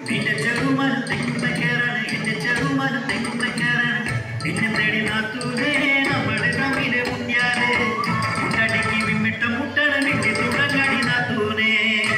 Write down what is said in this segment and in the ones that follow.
നിന്റെ ചെറുമനം തെങ്ങുമ്പക്കാരാണ് എന്റെ ചെറുമനം തെങ്ങുമ്പക്കാരാണ് നിന്നെ തേടി നാത്തൂരേ നമ്മള് തമ്മില് മുന്തിയാല് മുട്ടടിക്ക് വിമ്മിട്ട മുട്ടണ നിന്റെ തുടങ്ങടി നാത്തൂനേ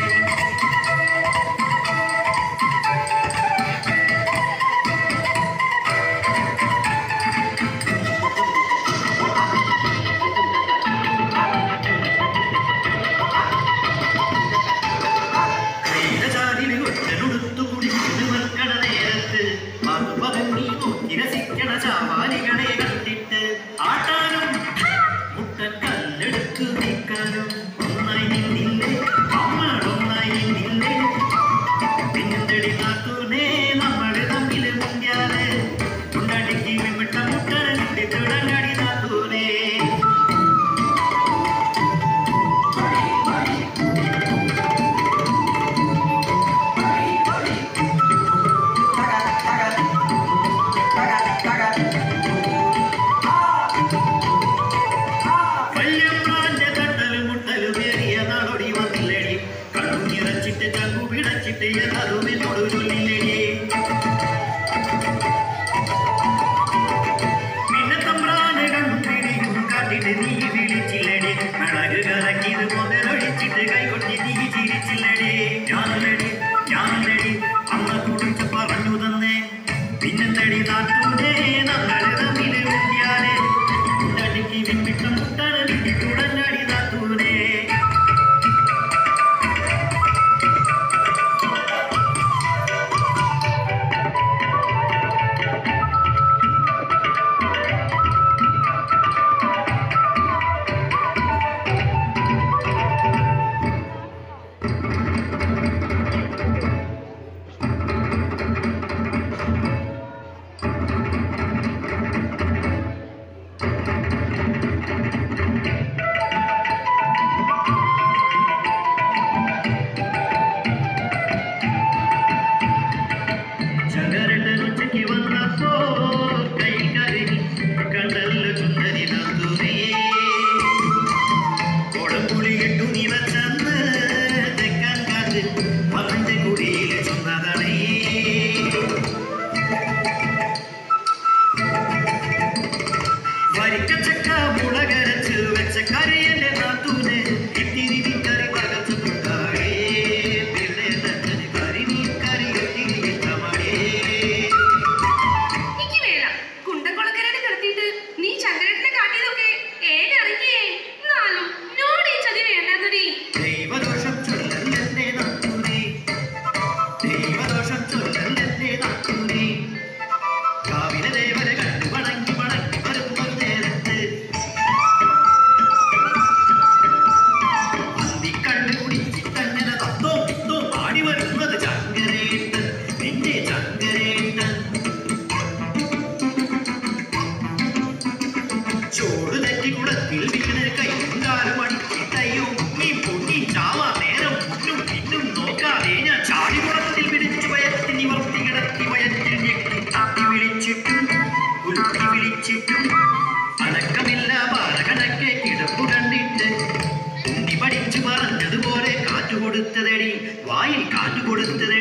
കൈതചാരിന് ഒറ്റനൊടുത്തു കുടിച്ചിട്ട് വെക്കണ നേരത്ത് മറുപകുങ്ങി നോക്കി രസിക്കണ ചാവാലികളെ കണ്ടിട്ട് ആട്ടാനും മുട്ടൻ കല്ലെടുത്ത് നീക്കാനും ഒന്നായി നിന്നില്ലേ നമ്മളൊന്നായി നിന്നില്ലേ പിന്നെന്തടി നാത്തൂനേ നമ്മള് തമ്മില് മുന്തിയാല് മുണ്ടടിക്ക് വിമിട്ട മുട്ടണ നിന്റെ തുടങ്ങടി നാത്തൂനേ വല്യമ്മാന്റെ തട്ടലും മുട്ടലും ഏറിയ നാടോടി വന്നില്ലേടി കണ്ണു നിറച്ചിട്ട് ചങ്കു പിടച്ചിട്ട് എന്നതും എന്നോട് ചൊല്ലില്ലേടി പിന്നെ തമ്പ്രാന് കണ്ടിടിയും കാട്ടിട്ട് നീ വിളിച്ചില്ലേടി മിളക് കലക്കിയത് മുതലൊഴിച്ചിട്ട് കൈകൊട്ടി നീ ചിരിച്ചില്ലേടി ഞാനല്ലടി ഞാനല്ലടി അമ്മ കുടിച്ച് പറഞ്ഞു തന്നേ പിന്നെന്തടി നാട്ടൂനേ നമ്മള് തമ്മില് മുന്തിയാലേ മുണ്ടടിക്ക് വിമ്മിട്ട മുട്ടണ നിന്റെ തുടങ്ങടി നാത്തൂനേ ചകരട്ടൻ ഉച്ചയ്ക്ക് വന്നപ്പോ കൈ കരുകി കണ്ടല്ല ചുണ്ടരി നന്ദുരയെ കോടംപുളി കെട്ടു നീ വച്ചന്ന് തെക്കാൻ കാറ്റ് അവന്റെ കുടിയിൽ ചൊന്നതണേ വരിക്കച്ചക്ക മുളകരച്ച് വെച്ച കറിയന്റെ നാത്തൂന് ഇത്തിരി നീ കറി പകച്ചു കൊണ്ടാടേ പിന്നെ തന്നെ കറി നീ കറി ഇത്തിരി ഇഷ്ടമാടേ എനിക്ക് വേണം കുണ്ടംകുളക്കരയിൽ കിടത്തിയിട്ട് നീ ചന്ദ്രനെ കാട്ടിയതൊക്കെ ഏതറിഞ്ഞേ എന്നാലും എന്നോട് ഈ ചതി വേണ്ടെന്നടി ദൈവദോഷം ചൊല്ലല്ലേ നാത്തൂനെ ദൈവദോഷം ചൊല്ലല്ലേ നാത്തൂനെ കാവിലെ ദേവരെ കണ്ടു വണങ്ങി വണങ്ങി വരുന്നൊരു നേരത്ത് അന്തിക്കണ്ണ് കുടിച്ചിട്ടങ്ങനെ തത്തോ പിത്തോ ആടി വരുന്നത് ചങ്കരേട്ടൻ നിന്റെ ചങ്കരേട്ടൻ ചോറ് തെറ്റി കുളത്തിൽ വീണ് കൈയും കാലും അടിച്ചിട്ടയ്യോ നീ പൊട്ടി ചാവാ നേരം മുന്നും പിന്നും നോക്കാതെ ഞാൻ ചാടി കുളത്തിൽ പിടിച്ചു വയറ്റിൽ നിവർത്തി കിടത്തി വയറ്റിൽ ഞെക്കി തട്ടി വിളിച്ചിട്ടും ഉരുട്ടി വിളിച്ചിട്ടും അനക്കമില്ല പാലകണക്കെ കിടപ്പു കണ്ടിട്ട് ഉണ്ടി പഠിച്ചു പറഞ്ഞതുപോലെ കാറ്റു കൊടുത്തതടി വായിൽ കാറ്റു കൊടുത്തതടി